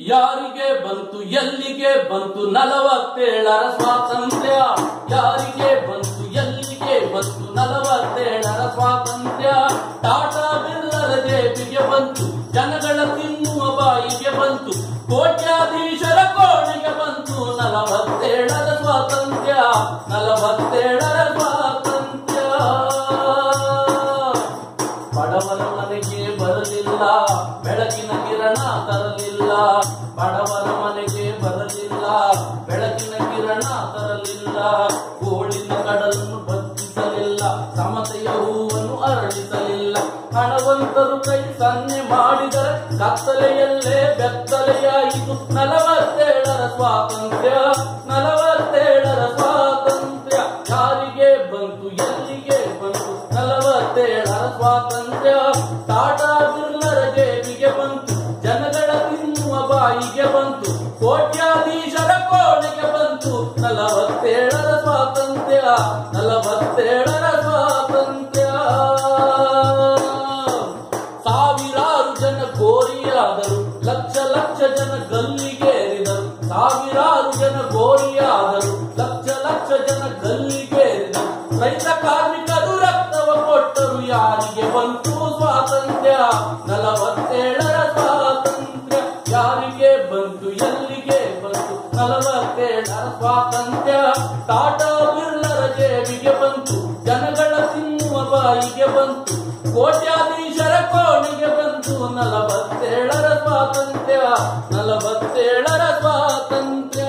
ಯಾರಿಗೆ ಬಂತು ಎಲ್ಲಿಗೆ ಬಂತು ನಲವತ್ತೇಳರ ಸ್ವಾತಂತ್ರ್ಯ ಯಾರಿಗೆ ಬಂತು ಎಲ್ಲಿಗೆ ಬಂತು ನಲವತ್ತೇಳರ ಸ್ವಾತಂತ್ರ್ಯ ಟಾಟಾ ಬಿರ್ಲರ ಜೇಬಿಗೆ ಬಂತು ಜನಗಳ ತಿನ್ನುವ ಬಾಯಿಗೆ ಬಂತು ಕೋಟ್ಯಾಧೀಶರ ಕೋಣೆಗೆ ಬಂತು ನಲವತ್ತೇಳರ ಸ್ವಾತಂತ್ರ್ಯ ನಲವತ್ತೇಳರ ಸ್ವಾತಂತ್ರ್ಯ ಬಡವರ ಮನೆಗೆ ಬರಲಿಲ್ಲ ಬೆಳಕಿನ ಕಿರಣ ತರಲಿಲ್ಲ ಬಡವರ ಮನೆಗೆ ಬರಲಿಲ್ಲ ಬೆಳಕಿನ ಕಿರಣ ತರಲಿಲ್ಲ ಗೋಳಿನ ಕಡಲನ್ನು ಬತ್ತಿಸಲಿಲ್ಲ ಸಮತೆಯ ಹೂವನ್ನು ಅರಳಿಸಲಿಲ್ಲ ಹಣವಂತರು ಕೈ ಸನ್ನೆ ಮಾಡಿದರೆ ಕತ್ತಲೆಯಲ್ಲೇ ಬೆತ್ತಲೆಯಾಯಿತು ನಲವತ್ತೇಳರ ಸ್ವಾತಂತ್ರ್ಯ ನಲವತ್ತೇಳರ ಸ್ವಾತಂತ್ರ್ಯ ಯಾರಿಗೆ ಬಂತು ಎಲ್ಲಿಗೆ ಬಂತು ನಲವತ್ತೇಳರ ಸ್ವಾತಂತ್ರ್ಯ ಟಾಟಾ ಬಿರ್ಲರ ಜೇಬಿಗೆ ಬಂತು ಜನಗಳ ತಿನ್ನುವ ಬಾಯಿಗೆ ಬಂತು ಕೋಟ್ಯಾಧೀಶರ ಕೋಣೆಗೆ ಬಂತು ನಲವತ್ತೇಳರ ಸ್ವಾತಂತ್ರ್ಯ ನಲವತ್ತೇಳರ ಸ್ವಾತಂತ್ರ್ಯ ಸಾವಿರಾರು ಜನ ಗೋರಿಯಾದರು ಲಕ್ಷ ಲಕ್ಷ ಜನ ಗಲ್ಲಿಗೇರಿದರು ಸಾವಿರಾರು ಜನ ಗೋರಿಯಾದರು ಲಕ್ಷ ಲಕ್ಷ ಜನ ಗಲ್ಲಿಗೇರಿದರು ರೈತ ಕಾರ್ಮಿಕರು ರಕ್ತವ ಕೊಟ್ಟರು ಯಾರಿಗೆ ಬಂತು ಸ್ವಾತಂತ್ರ್ಯ ನಲವತ್ತೇಳರ ಸ್ವಾತಂತ್ರ್ಯ ಯಾರಿಗೆ ಬಂತು ಎಲ್ಲಿಗೆ ಬಂತು ನಲವತ್ತೇಳರ ಸ್ವಾತಂತ್ರ್ಯ ಟಾಟಾ ಬಿರ್ಲರ ಜೇಬಿಗೆ ಬಂತು ಜನಗಳ ತಿನ್ನುವ ಬಾಯಿಗೆ ಬಂತು ಕೋಟ್ಯಾಧೀಶರ ಕೋಣೆಗೆ ಬಂತು ನಲವತ್ತೇಳರ ಸ್ವಾತಂತ್ರ್ಯ ನಲವತ್ತೇಳರ ಸ್ವಾತಂತ್ರ್ಯ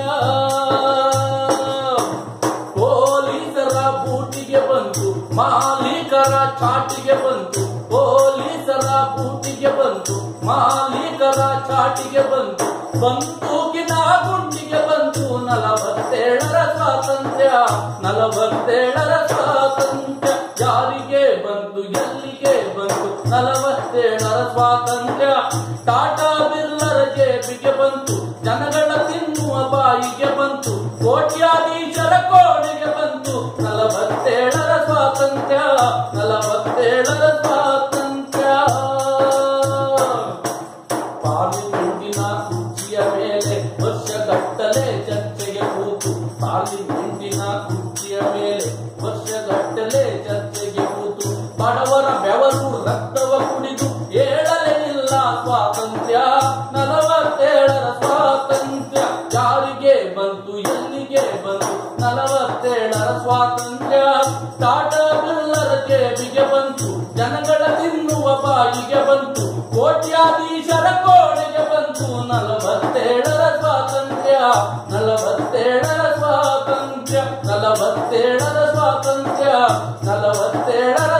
ಪೊಲೀಸರ ಬೂಟಿಗೆ ಬಂತು ಮಾಲೀಕರ ಚಾಟಿಗೆ ಬಂತು ಪೊಲೀಸರ ಬೂಟಿಗೆ ಬಂತು ಮಾಲೀಕರ ಚಾಟಿಗೆ ಬಂತು ಬಂದೂಕಿನ ಗುಂಡಿಗೆ ಬಂತು ನಲವತ್ತೇಳರ ಸ್ವಾತಂತ್ರ್ಯ ನಲವತ್ತೇಳರ ಸ್ವಾತಂತ್ರ್ಯ ಯಾರಿಗೆ ಬಂತು ಎಲ್ಲಿಗೆ ಬಂತು ನಲವತ್ತೇಳರ ಸ್ವಾತಂತ್ರ್ಯ ಟಾಟಾ ಬಿರ್ಲರ ಜೇಬಿಗೆ ಬಂತು ಜನಗಳ ತಿನ್ನುವ ಬಾಯಿಗೆ ಬಂತು ಕೋಟ್ಯಾಧೀಶರ ಕೋಣೆಗೆ ಬಂತು ನಲವತ್ತೇಳರ ಸ್ವಾತಂತ್ರ್ಯ ನಲವತ್ತೇಳರ ಸ್ವಾತಂತ್ರ್ಯ ಪಾರ್ಲಿಮೆಂಟಿನ ಕುರ್ಚಿಯ ಮೇಲೆ ವರ್ಷಗಟ್ಟಲೆ ಚರ್ಚೆಗೆ ಕೂತು ಪಾರ್ಲಿಮೆಂಟಿನ ಕುರ್ಚಿಯ ಮೇಲೆ ವರ್ಷಗಟ್ಟಲೆ ಚರ್ಚೆಗೆ ಕೂತು ಬಡವರ ಬೆವರು ರಕ್ತವ ಕುಡಿದು ಏಳಲೇ ಇಲ್ಲ ಸ್ವಾತಂತ್ರ್ಯ ನಲವತ್ತೇಳರ ಸ್ವಾತಂತ್ರ್ಯ ಯಾರಿಗೆ ಬಂತು ಎಲ್ಲಿಗೆ ಬಂತು ನಲವತ್ತೇಳರ ಸ್ವಾತಂತ್ರ್ಯ ಟಾಟಾ ಬಿರ್ಲರ ಜೇಬಿಗೆ ಬಂತು ಜನಗಳ ತಿನ್ನುವ ಬಾಯಿಗೆ ಬಂತು ಕೋಟ್ಯಾಧೀಶರ ಕೋಣೆಗೆ ಬಂತು ನಲವತ್ತೇಳರ ಸ್ವಾತಂತ್ರ್ಯ ನಲವತ್ತೇಳರ ಸ್ವಾತಂತ್ರ್ಯ ನಲವತ್ತೇಳರ ಸ್ವಾತಂತ್ರ್ಯ ನಲವತ್ತೇಳರ